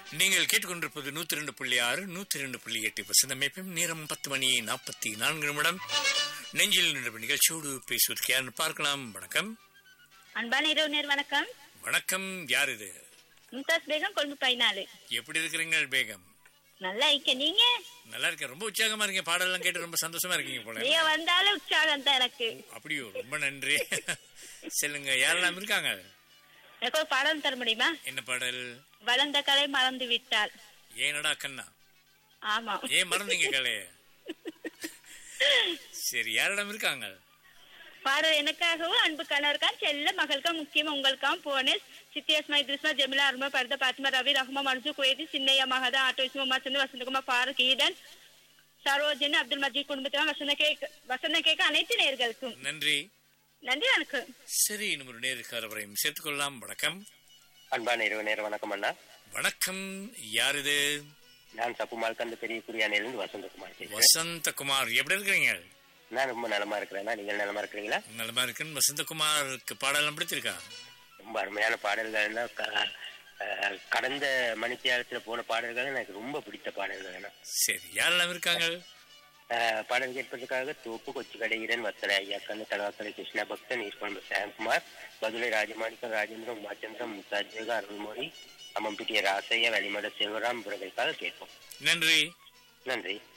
நீங்கள் கேட்டுக்கொண்டிருப்பது நூத்தி ரெண்டு புள்ளி ஆறு நூத்தி ரெண்டு புள்ளி எட்டு வசந்தமைப்பும் நேரம் பத்து மணி நாற்பத்தி நான்கு நிமிடம் நெஞ்சில் நின்ற நிகழ்ச்சியோடு பேசுவதற்கு யாருன்னு பார்க்கலாம் வணக்கம் அன்பான இரவு நேர் வணக்கம் வணக்கம் யார் இது மும்தாஸ் பேகம் கொழும்பு பதினாலு எப்படி இருக்கிறீங்க பேகம் நல்லா இருக்க நீங்க நல்லா இருக்கேன் ரொம்ப உற்சாகமா இருக்கீங்க பாடலாம் கேட்டு ரொம்ப சந்தோஷமா இருக்கீங்க போல நீங்க வந்தாலும் உற்சாகம் தான் எனக்கு அப்படியோ ரொம்ப நன்றி சொல்லுங்க யாரெல்லாம் இருக்காங்க எனக்கு ஒரு பாடம் தர முடியுமா என்ன பாடல் வளர்ந்த கலை மறந்து விட்டாள் ஏனடா கண்ணா ஆமா ஏன் மறந்தீங்க கலைய சரி யாரிடம் இருக்காங்க பாடல் எனக்காகவும் அன்பு கணவருக்கான் செல்ல மகளுக்கா முக்கியம் உங்களுக்காம் போனேன் சித்தியாஸ்மா இத்ரிஸ்மா ஜெமிலா அருமா பரத பாத்திமா ரவி ரஹ்மா மன்சூர் குவேதி சின்னையா மகதா ஆட்டோ இஸ்மா உமா சந்து வசந்தகுமார் ஃபாரூக் ஈடன் சரோஜன் அப்துல் மஜீத் குடும்பத்தினர் வசந்த கேக் வசந்த கேட்க அனைத்து நேர்களுக்கும் நன்றி நன்றி வணக்கம் சரி இன்னும் ஒரு நேருக்கு அவரையும் சேர்த்துக்கொள்ளலாம் வணக்கம் அன்பான இரவு நேரம் வணக்கம் அண்ணா வணக்கம் யார் இது நான் சப்புமால் கந்த பெரிய குரியானையிலிருந்து வசந்தகுமார் பேசுறேன் வசந்தகுமார் எப்படி இருக்கிறீங்க நான் ரொம்ப நலமா இருக்கிறேன் நீங்கள் நலமா இருக்கிறீங்களா நலமா இருக்குன்னு வசந்தகுமாருக்கு பாடலாம் பிடித்திருக்கா ரொம்ப அருமையான பாடல்கள்னா க- அஹ், கடந்த மணித்தியாலத்துல போன பாடல்கள் எனக்கு ரொம்ப பிடித்த பாடல்கள் அண்ணா. சரி யாரெல்லாம் இருக்காங்க அஹ், பாடல் கேட்பதற்காக தோப்பு கொச்சிக்கடையிடன் வத்தலை ஐயாக்கண்ணு தலவாக்கலை கிருஷ்ணா பக்தன் ஈஸ்வரன் சாம்குமார் மதுரை ராஜமாணிக்கம் ராஜேந்திரம் உமாச்சந்திரம் முத்தாஜேகா அருள்மொழி அம்மம்பிட்டிய ராசையா வெளிமட செல்வராம் இவர்களுக்காக கேட்போம் நன்றி நன்றி